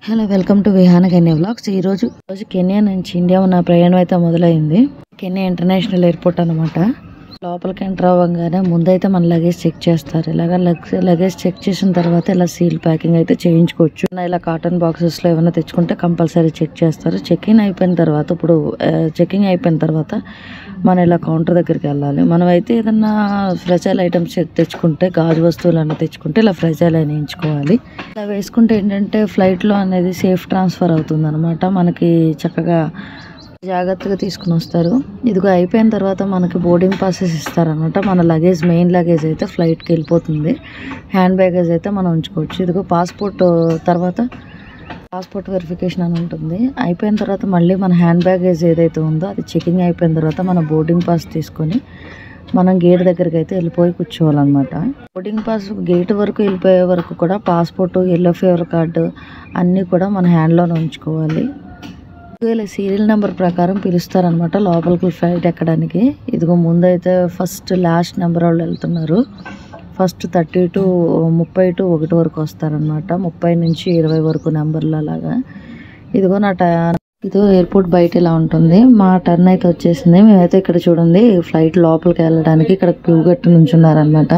hello welcome to Vihana Kenya vlogs ఈరోజు రోజు Kenya నుంచి ఇండియా నా ప్రయాణం అయితే మొదలైంది కెన్యా ఇంటర్నేషనల్ ఎయిర్పోర్ట్ అనమాట లోపలికి ఎంటర్ అవ్వగానే ముందైతే మన లగేజ్ చెక్ చేస్తారు ఇలాగ లగేజ్ చెక్ చేసిన తర్వాత ఇలా సీల్ ప్యాకింగ్ అయితే చేయించుకోవచ్చు ఇలా కాటన్ బాక్సెస్ లో ఏమైనా తెచ్చుకుంటే కంపల్సరీ చెక్ చేస్తారు చెక్ ఇన్ అయిపోయిన తర్వాత ఇప్పుడు చెకింగ్ అయిపోయిన తర్వాత మనం ఇలా కౌంటర్ దగ్గరికి వెళ్ళాలి మనం అయితే ఏదన్నా ఫ్రెజైల్ ఐటమ్స్ తెచ్చుకుంటే గాజు వస్తువులు అన్న తెచ్చుకుంటే ఇలా ఫ్రెజైల్ అయినా వేయించుకోవాలి ఇలా వేసుకుంటే ఏంటంటే ఫ్లైట్లో అనేది సేఫ్ ట్రాన్స్ఫర్ అవుతుంది అనమాట మనకి చక్కగా జాగ్రత్తగా తీసుకుని వస్తారు ఇదిగో అయిపోయిన తర్వాత మనకి బోర్డింగ్ పాసెస్ ఇస్తారనమాట మన లగేజ్ మెయిన్ లగేజ్ అయితే ఫ్లైట్కి వెళ్ళిపోతుంది హ్యాండ్ బ్యాగేజ్ అయితే మనం ఉంచుకోవచ్చు ఇదిగో పాస్పోర్ట్ తర్వాత పాస్పోర్ట్ వెరిఫికేషన్ అని ఉంటుంది అయిపోయిన తర్వాత మళ్ళీ మన హ్యాండ్ బ్యాగేజ్ ఏదైతే ఉందో అది చెకింగ్ అయిపోయిన తర్వాత మన బోర్డింగ్ పాస్ తీసుకొని మనం గేట్ దగ్గరికి అయితే వెళ్ళిపోయి కూర్చోవాలన్నమాట బోర్డింగ్ పాస్ గేట్ వరకు వెళ్ళిపోయే వరకు కూడా పాస్పోర్ట్ ఎల్లో ఫేవర్ కార్డు అన్నీ కూడా మన హ్యాండ్లోనే ఉంచుకోవాలి వీళ్ళ సీరియల్ నెంబర్ ప్రకారం పిలుస్తారనమాట లోపలికి ఫ్లైట్ ఎక్కడానికి ఇదిగో ముందైతే ఫస్ట్ లాస్ట్ నెంబర్ వాళ్ళు వెళ్తున్నారు ఫస్ట్ థర్టీ టు ముప్పై టు ఒకటి వరకు వస్తారనమాట ముప్పై నుంచి ఇరవై వరకు నెంబర్లు అలాగా ఇదిగో నా టై ఇదో ఎయిర్పోర్ట్ బయట ఇలా ఉంటుంది మా టర్న్ అయితే వచ్చేసింది మేమైతే ఇక్కడ చూడండి ఫ్లైట్ లోపలికి వెళ్ళడానికి ఇక్కడ క్యూ కట్టి నుంచున్నారనమాట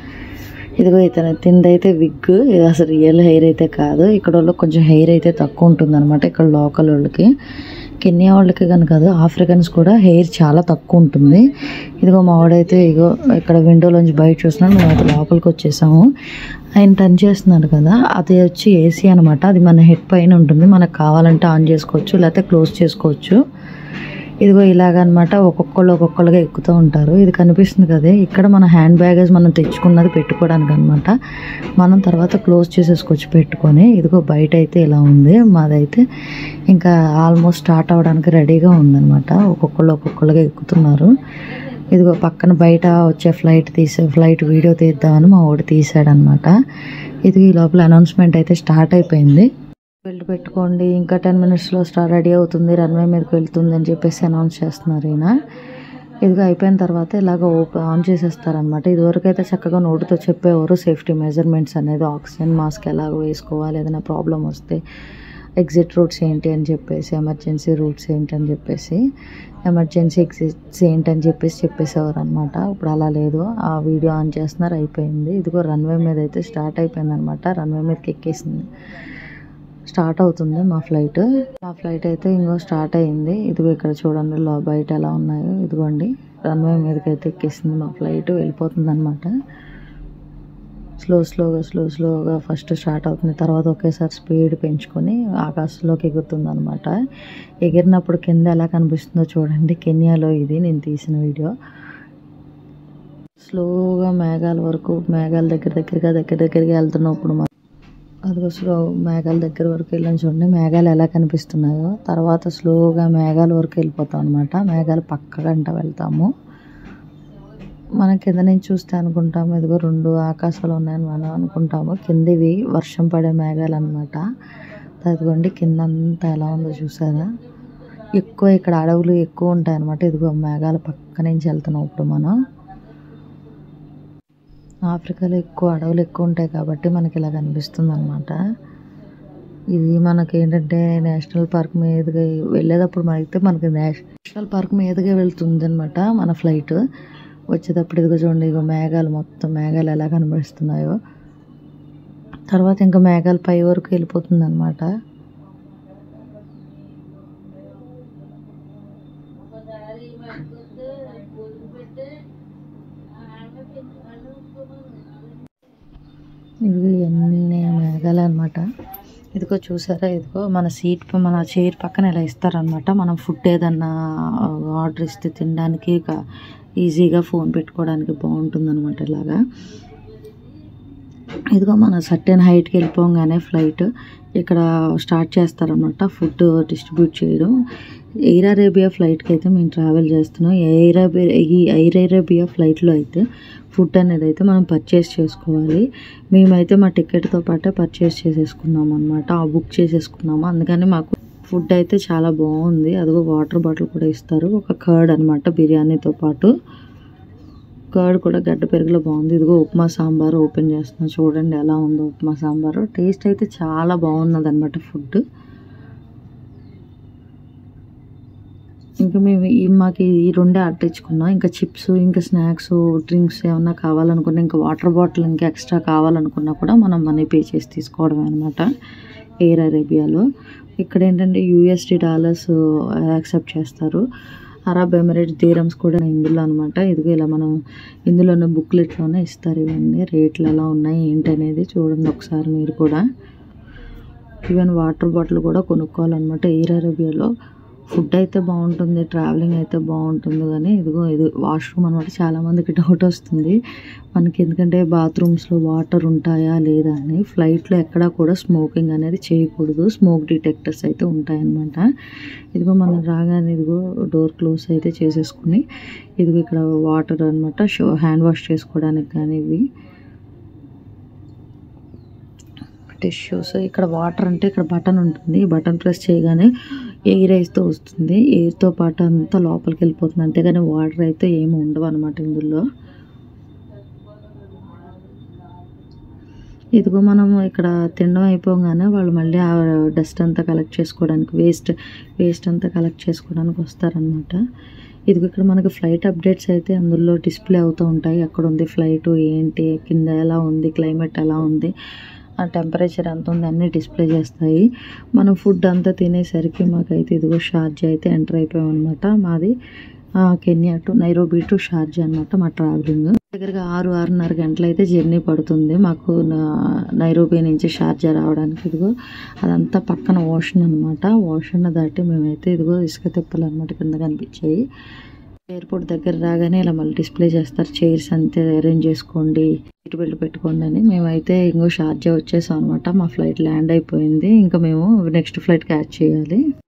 ఇదిగో ఇతను తిందైతే విగ్ ఇది అసలు రియల్ హెయిర్ అయితే కాదు ఇక్కడ వాళ్ళకి కొంచెం హెయిర్ అయితే తక్కువ ఉంటుంది అనమాట ఇక్కడ లోకల్ వాళ్ళకి కెన్యా వాళ్ళకి కనుక కాదు ఆఫ్రికన్స్ కూడా హెయిర్ చాలా తక్కువ ఉంటుంది ఇదిగో మా వాడైతే ఇగో ఇక్కడ విండోలోంచి బయట చూస్తున్నాడు మేము అయితే లోపలికి వచ్చేసాము ఆయన టర్న్ చేస్తున్నాడు కదా అది వచ్చి ఏసీ అనమాట అది మన హెడ్ పైన ఉంటుంది మనకు కావాలంటే ఆన్ చేసుకోవచ్చు లేకపోతే క్లోజ్ చేసుకోవచ్చు ఇదిగో ఇలాగనమాట ఒక్కొక్కళ్ళు ఒక్కొక్కళ్ళుగా ఎక్కుతూ ఉంటారు ఇది కనిపిస్తుంది కదా ఇక్కడ మన హ్యాండ్ బ్యాగేజ్ మనం తెచ్చుకున్నది పెట్టుకోవడానికి అనమాట మనం తర్వాత క్లోజ్ చేసేసుకోవచ్చు పెట్టుకొని ఇదిగో బయట అయితే ఇలా ఉంది మాదైతే ఇంకా ఆల్మోస్ట్ స్టార్ట్ అవ్వడానికి రెడీగా ఉందన్నమాట ఒక్కొక్కళ్ళు ఒక్కొక్కళ్ళుగా ఎక్కుతున్నారు ఇదిగో పక్కన బయట వచ్చే ఫ్లైట్ తీసే ఫ్లైట్ వీడియో తీద్దామని మా వాడు తీసాడనమాట ఇది ఈ లోపల అనౌన్స్మెంట్ అయితే స్టార్ట్ అయిపోయింది బెల్ట్ పెట్టుకోండి ఇంకా టెన్ మినిట్స్లో స్టార్ రెడీ అవుతుంది రన్వే మీదకి వెళ్తుంది అని చెప్పేసి అనౌన్స్ చేస్తున్నారు ఈయన ఇదిగో అయిపోయిన తర్వాత ఇలాగ ఓపెన్ ఆన్ చేసేస్తారనమాట ఇదివరకు అయితే చక్కగా నోటితో చెప్పేవారు సేఫ్టీ మెజర్మెంట్స్ అనేది ఆక్సిజన్ మాస్క్ ఎలాగ వేసుకోవాలి ఏదైనా ప్రాబ్లం వస్తే ఎగ్జిట్ రూట్స్ ఏంటి అని చెప్పేసి ఎమర్జెన్సీ రూట్స్ ఏంటి అని చెప్పేసి ఎమర్జెన్సీ ఎగ్జిట్స్ ఏంటి అని చెప్పేసి చెప్పేసేవారు అనమాట ఇప్పుడు అలా లేదు ఆ వీడియో ఆన్ చేస్తున్నారు అయిపోయింది ఇదిగో రన్వే మీద అయితే స్టార్ట్ అయిపోయింది అనమాట రన్వే మీదకి ఎక్కేసింది స్టార్ట్ అవుతుంది మా ఫ్లైట్ మా ఫ్లైట్ అయితే ఇంకో స్టార్ట్ అయింది ఇదిగో ఇక్కడ చూడండి లో బయట ఎలా ఉన్నాయో ఇదిగోండి రన్వే మీదకి అయితే ఎక్కేసింది మా ఫ్లైట్ వెళ్ళిపోతుంది అనమాట స్లో స్లోగా స్లో స్లోగా ఫస్ట్ స్టార్ట్ అవుతుంది తర్వాత ఒకేసారి స్పీడ్ పెంచుకొని ఆకాశంలోకి ఎగురుతుంది అనమాట ఎగిరినప్పుడు కింద ఎలా కనిపిస్తుందో చూడండి కెన్యాలో ఇది నేను తీసిన వీడియో స్లోగా మేఘాల వరకు మేఘాల దగ్గర దగ్గరగా దగ్గర దగ్గరగా వెళ్తున్నప్పుడు మనం అదిగో స్లో మేఘాల దగ్గర వరకు వెళ్ళని చూడండి మేఘాలు ఎలా కనిపిస్తున్నాయో తర్వాత స్లోగా మేఘాల వరకు వెళ్ళిపోతాం అనమాట మేఘాలు పక్క గంట వెళ్తాము మనం కింద నుంచి చూస్తే అనుకుంటాము ఇదిగో రెండు ఆకాశాలు ఉన్నాయని మనం అనుకుంటాము కిందివి వర్షం పడే మేఘాలు అనమాట అదిగోండి కింద అంతా ఎలా ఉందో చూసారా ఎక్కువ ఇక్కడ అడవులు ఎక్కువ ఉంటాయి అనమాట ఇదిగో మేఘాల పక్క నుంచి వెళ్తున్నాం ఇప్పుడు మనం ఆఫ్రికాలో ఎక్కువ అడవులు ఎక్కువ ఉంటాయి కాబట్టి మనకి ఇలా కనిపిస్తుంది అనమాట ఇది మనకి ఏంటంటే నేషనల్ పార్క్ మీదుగా వెళ్ళేటప్పుడు మనకి మనకి నేషనల్ పార్క్ మీదుగా వెళ్తుంది అనమాట మన ఫ్లైట్ వచ్చేటప్పుడు ఇదిగో చూడండి ఇగో మేఘాలు మొత్తం మేఘాలు ఎలా కనిపిస్తున్నాయో తర్వాత ఇంకా మేఘాలు పై వరకు వెళ్ళిపోతుంది అనమాట ఇవి ఎన్ని మేఘాలు అనమాట ఇదిగో చూసారా ఇదిగో మన సీట్ మన చైర్ పక్కన ఇలా ఇస్తారనమాట మనం ఫుడ్ ఏదన్నా ఆర్డర్ ఇస్తే తినడానికి ఇక ఈజీగా ఫోన్ పెట్టుకోవడానికి బాగుంటుంది అనమాట ఇలాగా ఇదిగో మన సర్టెన్ హైట్కి వెళ్ళిపోగానే ఫ్లైట్ ఇక్కడ స్టార్ట్ చేస్తారనమాట ఫుడ్ డిస్ట్రిబ్యూట్ చేయడం ఎయిర్ అరేబియా ఫ్లైట్కి అయితే మేము ట్రావెల్ చేస్తున్నాం ఎయిర్ అరేబియా ఈ ఎయిర్ అరేబియా ఫ్లైట్లో అయితే ఫుడ్ అనేది అయితే మనం పర్చేస్ చేసుకోవాలి మేమైతే మా టికెట్తో పాటే పర్చేస్ చేసేసుకున్నాం అనమాట బుక్ చేసేసుకున్నాము అందుకని మాకు ఫుడ్ అయితే చాలా బాగుంది అదిగో వాటర్ బాటిల్ కూడా ఇస్తారు ఒక కర్డ్ అనమాట బిర్యానీతో పాటు కర్డ్ కూడా గడ్డ పెరుగులో బాగుంది ఇదిగో ఉప్మా సాంబార్ ఓపెన్ చేస్తున్నా చూడండి ఎలా ఉందో ఉప్మా సాంబారు టేస్ట్ అయితే చాలా బాగున్నది అనమాట ఫుడ్ ఇంకా మేము ఈ మాకు ఈ రెండే అట్టించుకున్నాం ఇంకా చిప్స్ ఇంకా స్నాక్స్ డ్రింక్స్ ఏమన్నా కావాలనుకున్నా ఇంకా వాటర్ బాటిల్ ఇంకా ఎక్స్ట్రా కావాలనుకున్నా కూడా మనం మనీ పే చేసి తీసుకోవడమే అనమాట ఎయిర్ అరేబియాలో ఇక్కడ ఏంటంటే యూఎస్డి డాలర్స్ యాక్సెప్ట్ చేస్తారు అరబ్ ఎమిరేట్ తీరమ్స్ కూడా ఇందులో అనమాట ఇదిగో ఇలా మనం ఇందులోనే బుక్లెట్లోనే ఇస్తారు ఇవన్నీ రేట్లు ఎలా ఉన్నాయి ఏంటి అనేది చూడండి ఒకసారి మీరు కూడా ఈవెన్ వాటర్ బాటిల్ కూడా కొనుక్కోవాలన్నమాట ఎయిర్ అరేబియాలో ఫుడ్ అయితే బాగుంటుంది ట్రావెలింగ్ అయితే బాగుంటుంది కానీ ఇదిగో ఇది వాష్రూమ్ అనమాట చాలామందికి డౌట్ వస్తుంది మనకి ఎందుకంటే బాత్రూమ్స్లో వాటర్ ఉంటాయా లేదా అని ఫ్లైట్లో ఎక్కడా కూడా స్మోకింగ్ అనేది చేయకూడదు స్మోక్ డిటెక్టర్స్ అయితే ఉంటాయన్నమాట ఇదిగో మనం రాగానే ఇదిగో డోర్ క్లోజ్ అయితే చేసేసుకుని ఇదిగో ఇక్కడ వాటర్ అనమాట షో హ్యాండ్ వాష్ చేసుకోవడానికి కానీ ఇవి టిష్యూస్ ఇక్కడ వాటర్ అంటే ఇక్కడ బటన్ ఉంటుంది ఈ బటన్ ప్రెస్ చేయగానే ఎయిర్ అయితే వస్తుంది ఎయిర్తో పాటు అంతా లోపలికి వెళ్ళిపోతుంది అంతేగాని వాటర్ అయితే ఏమి ఉండవు అనమాట ఇందులో ఇదిగో మనం ఇక్కడ తినడం అయిపోగానే వాళ్ళు మళ్ళీ ఆ డస్ట్ అంతా కలెక్ట్ చేసుకోవడానికి వేస్ట్ వేస్ట్ అంతా కలెక్ట్ చేసుకోవడానికి వస్తారనమాట ఇదిగో ఇక్కడ మనకి ఫ్లైట్ అప్డేట్స్ అయితే అందులో డిస్ప్లే అవుతూ ఉంటాయి ఎక్కడ ఉంది ఫ్లైట్ ఏంటి కింద ఎలా ఉంది క్లైమేట్ ఎలా ఉంది ఆ టెంపరేచర్ ఎంత ఉంది అన్నీ డిస్ప్లే చేస్తాయి మనం ఫుడ్ అంతా తినేసరికి మాకైతే ఇదిగో షార్జా అయితే ఎంటర్ అయిపోయాం అనమాట మాది ఆ, Kenya to Nairobi to Sharjah అనమాట మా ట్రావెలింగ్ దగ్గరగా ఆరు ఆరున్నర గంటలు అయితే జర్నీ పడుతుంది మాకు నా- నైరోబీ నుంచి షార్జా రావడానికి ఇదిగో అదంతా పక్కన ఓషన్ అనమాట ఓషన్ దాటి మేమైతే ఇదిగో ఇసుక తిప్పలు అనమాట కింద కనిపించాయి ఎయిర్పోర్ట్ దగ్గర రాగానే ఇలా మళ్ళీ డిస్ప్లే చేస్తారు చైర్స్ అంతే అరేంజ్ చేసుకోండి సీట్ బెల్ట్ పెట్టుకోండి అని మేమైతే ఇంకో షార్జా వచ్చేసాం అనమాట మా ఫ్లైట్ ల్యాండ్ అయిపోయింది ఇంకా మేము నెక్స్ట్ ఫ్లైట్ క్యాచ్ చేయాలి